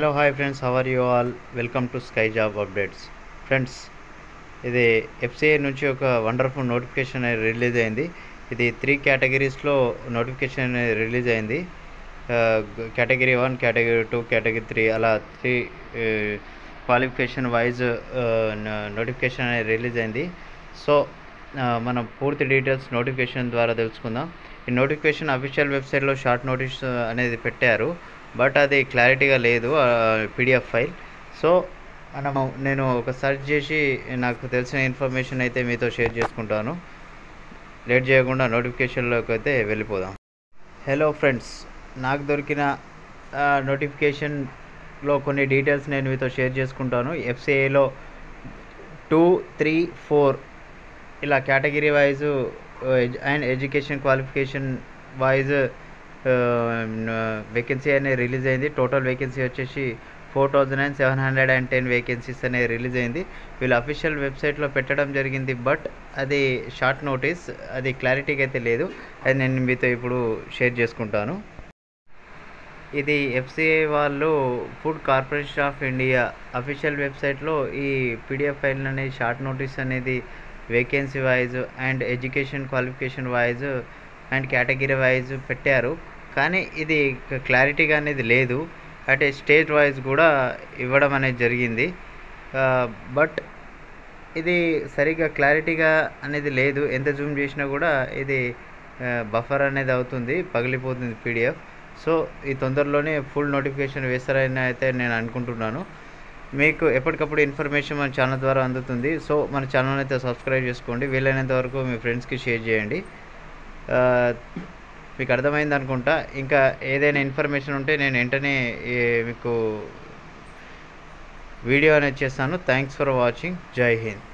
hello hi friends how are you all welcome to sky job updates friends ఇది FCI నుంచి ఒక wonderful notification అనేది release అయింది ఇది త్రీ కేటగిరీస్లో నోటిఫికేషన్ అనేది రిలీజ్ అయింది category one category two category three అలా త్రీ క్వాలిఫికేషన్ వైజ్ నోటిఫికేషన్ అనేది రిలీజ్ అయింది సో మనం పూర్తి డీటెయిల్స్ నోటిఫికేషన్ ద్వారా తెలుసుకుందాం ఈ నోటిఫికేషన్ అఫీషియల్ వెబ్సైట్లో షార్ట్ నోటీస్ అనేది పెట్టారు బట్ అది క్లారిటీగా లేదు పీడిఎఫ్ ఫైల్ సో మనము నేను ఒక సెర్చ్ చేసి నాకు తెలిసిన ఇన్ఫర్మేషన్ అయితే మీతో షేర్ చేసుకుంటాను లేట్ చేయకుండా నోటిఫికేషన్లోకి అయితే వెళ్ళిపోదాం హలో ఫ్రెండ్స్ నాకు దొరికిన నోటిఫికేషన్లో కొన్ని డీటెయిల్స్ నేను మీతో షేర్ చేసుకుంటాను ఎఫ్సిఐలో టూ త్రీ ఫోర్ ఇలా category wise and education qualification wise vacancy అనేది రిలీజ్ అయింది టోటల్ వేకెన్సీ వచ్చేసి four thousand and seven hundred and ten vacancies అనేది రిలీజ్ అయింది వీళ్ళు అఫీషియల్ వెబ్సైట్లో పెట్టడం జరిగింది బట్ అది షార్ట్ నోటీస్ అది క్లారిటీగా అయితే లేదు అది నేను మీతో ఇప్పుడు షేర్ చేసుకుంటాను ఇది ఎఫ్సిఐ వాళ్ళు Food Corporation of India official వెబ్సైట్లో ఈ పీడిఎఫ్ ఫైల్ అనేది షార్ట్ నోటీస్ అనేది vacancy wise and education qualification wise and category wise పెట్టారు కానీ ఇది క్లారిటీగా అనేది లేదు అంటే స్టేట్ వైజ్ కూడా ఇవ్వడం అనేది జరిగింది బట్ ఇది సరిగ్గా క్లారిటీగా అనేది లేదు ఎంత జూమ్ చేసినా కూడా ఇది బఫర్ అనేది అవుతుంది పగిలిపోతుంది పీడిఎఫ్ సో ఈ తొందరలోనే ఫుల్ నోటిఫికేషన్ వేస్తారని అయితే నేను అనుకుంటున్నాను మీకు ఎప్పటికప్పుడు ఇన్ఫర్మేషన్ మన ఛానల్ ద్వారా అందుతుంది సో మన ఛానల్ అయితే సబ్స్క్రైబ్ చేసుకోండి వీలైనంత వరకు మీ ఫ్రెండ్స్కి షేర్ చేయండి మీకు అర్థమైంది అనుకుంటా ఇంకా ఏదైనా ఇన్ఫర్మేషన్ ఉంటే నేను వెంటనే మీకు వీడియో అనేది చేస్తాను థ్యాంక్స్ ఫర్ వాచింగ్ జై హింద్